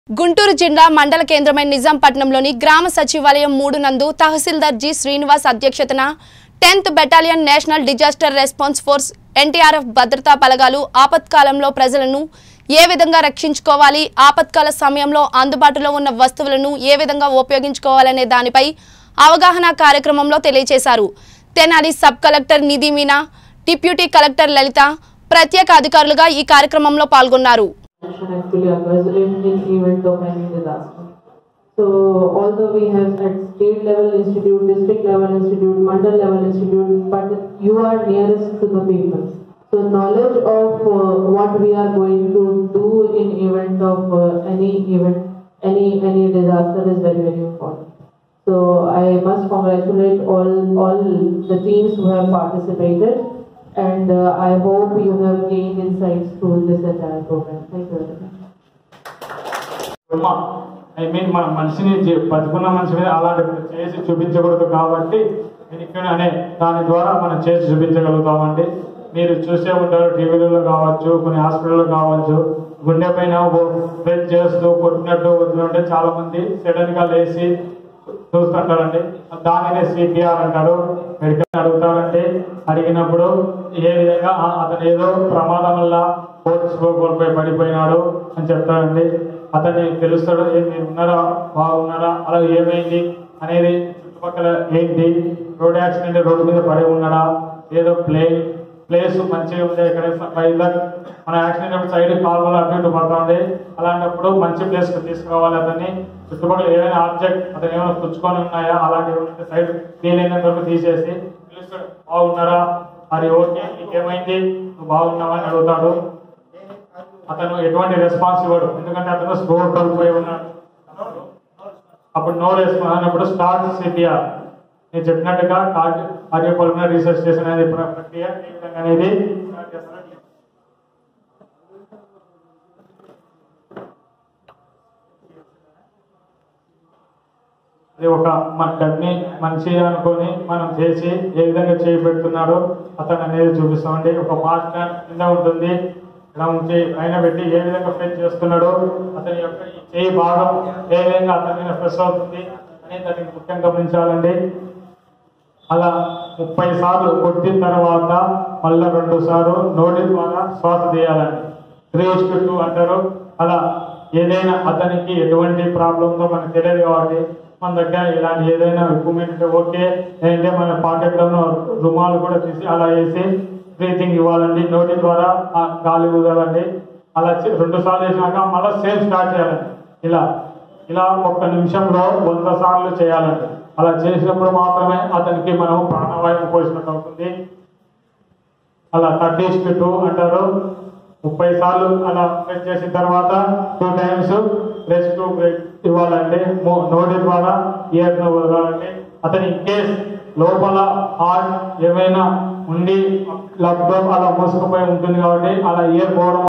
గుంటూరు జిల్లా మండల కేంద్రమైన నిజాంపట్నంలోని గ్రామ సచివాలయం మూడు నందు తహసీల్దార్ జి శ్రీనివాస్ అధ్యక్షతన tenth battalion national disaster response force NDRF భద్రతా బలగాలు ఆపత్కాలంలో ప్రజలను ఏ విధంగా రక్షించుకోవాలి ఆపత్కాల సమయంలో అందుబాటులో ఉన్న వస్తువులను ఏ విధంగా ఉపయోగించుకోవాలనే దానిపై అవగాహన కార్యక్రమంలో తెలియజేశారు Tenali sub collector Nidhi Meena deputy collector Lalitha ప్రత్యేక అధికారులుగా ఈ కార్యక్రమంలో పాల్గొన్నారు action actually occurs in in event of any disaster. So although we have at state level institute, district level institute, mandal level institute, but you are nearest to the people. So knowledge of uh, what we are going to do in event of uh, any event, any any disaster is very very important. So I must congratulate all all the teams who have participated, and uh, I hope you have gained insights through this entire program. Thank you very much. బొమ్మ I mean మన మనిషిని G- బతుకున్న మనిషి మీద అలాంటి చేసి చూపించకూడదు కాబట్టి ఎన్నికని అనే దాని ద్వారా మనం చేసి చూపించగలుగుతామండి మీరు చూసే ఉంటారు టీవీలలో కావచ్చు కొన్ని హాస్పిటల్లో కావచ్చు గుండె పైన ప్రెస్ చేస్తూ కొట్టినట్టు వదిలినట్టు చాలా మంది సడన్ గా లేచి చూస్తుంటారండి దానినే సిపిఆర్ అంటారు మెడికల్ అడుగుతారంటే అడిగినప్పుడు ఏ విధంగా "ఆ, అతను ఏదో ప్రమాదం వల్ల కోర్టులో కోల్పోయి పడిపోయినాడు అని చెప్తారండి అతన్ని తెలుస్తాడు "ఏ, మీరు ఉన్నారా బాగున్నారా అలా ఏమైంది అనేది చుట్టుపక్కల ఏంటి రోడ్ యాక్సిడెంట్ రోడ్డు మీద పడి ఉన్నాడా ఏదో ప్లే ప్లేస్ మంచిగా ఉంది ఇక్కడ వైజాగ్ మన యాక్సిడెంట్ సైడ్ కాలువలు అటు ఇటు పడతా ఉంది అలాంటప్పుడు మంచి ప్లేస్ కి తీసుకురావాలి అతన్ని చుట్టుపక్కల ఏదైనా ఆబ్జెక్ట్ అతను ఏమైనా పుచ్చుకొని ఉన్నాయా అలాంటివి ఉంటే సైడ్ వీలైనంత వరకు తీసేసి పిలుస్తాడు బాగున్నారా అది ఓకే నీకేమైంది నువ్వు బాగున్నావా అని అడుగుతాడు అతను ఎటువంటి రెస్పాన్స్ ఇవ్వడు ఎందుకంటే అతను స్టోర్ కోల్పోయి ఉన్నాడు అప్పుడు నో రెస్పాన్స్ అన్నప్పుడు స్టార్ట్ సిపిఆర్ నేను చెప్పినట్టుగా కార్డియోపల్మనరీ రీసెర్చ్ చేసిన అనేది ప్ర- ప్రక్రియ ఏ విధంగా అనేది start చేస్తారో అది ఒక మన గడ్ని మంచి అనుకొని మనం చేసి ఏ విధంగా చేయి పెడుతున్నాడో అతను అనేది చూపిస్తామండి ఒక మాస్టర్ కింద ఉంటుంది ఇలా ఉంచి పైన పెట్టి ఏ విధంగా ప్రెస్ చేస్తున్నాడో అతని యొక్క ఈ చేయి భాగం ఏ విధంగా అతని మీద ప్రెస్ అవుతుంది అనేది దాన్ని ముఖ్యంగా గమనించాలండి అలా ముప్పై సార్లు కొట్టిన తర్వాత మళ్ళా రెండు సార్లు నోటి ద్వారా శ్వాస తీయాలండి త్రీ టూ అంటారు అలా ఏదైనా అతనికి ఎటువంటి ప్రాబ్లం ఉందో మనకు తెలియదు కాబట్టి మన దగ్గర ఇలాంటి ఏదైనా ఎక్విప్మెంట్ ఉంటే ఓకే లేదంటే మన పాకెట్లను రుమాలు కూడా తీసి అలా వేసి బ్రీతింగ్ ఇవ్వాలండి నోటి ద్వారా ఆ గాలి ఊదాలండి అలా చే- రెండు సార్లు వేసినాక మళ్ళీ సేమ్ స్టార్ట్ చేయాలండి ఇలా ఇలా ఒక్క నిమిషంలో వంద సార్లు చేయాలండి అలా చేసినప్పుడు మాత్రమే అతనికి మనం ప్రాణవాయువు పోసినట్టు అవుతుంది అలా థర్టీ టూ అంటారు ముప్పై సార్లు అలా ప్రెస్ చేసిన తర్వాత టూ టైమ్స్ రెస్ట్ బ్రేక్ ఇవ్వాలండి మో- నోటి ద్వారా ఇయర్ ను వదలాలండి అతని కేస్ లోపల హార్ట్ ఏమైనా ఉండి లబ్డో అలా మూసుకుపోయి ఉంటుంది కాబట్టి అలా ఇయర్ పోవడం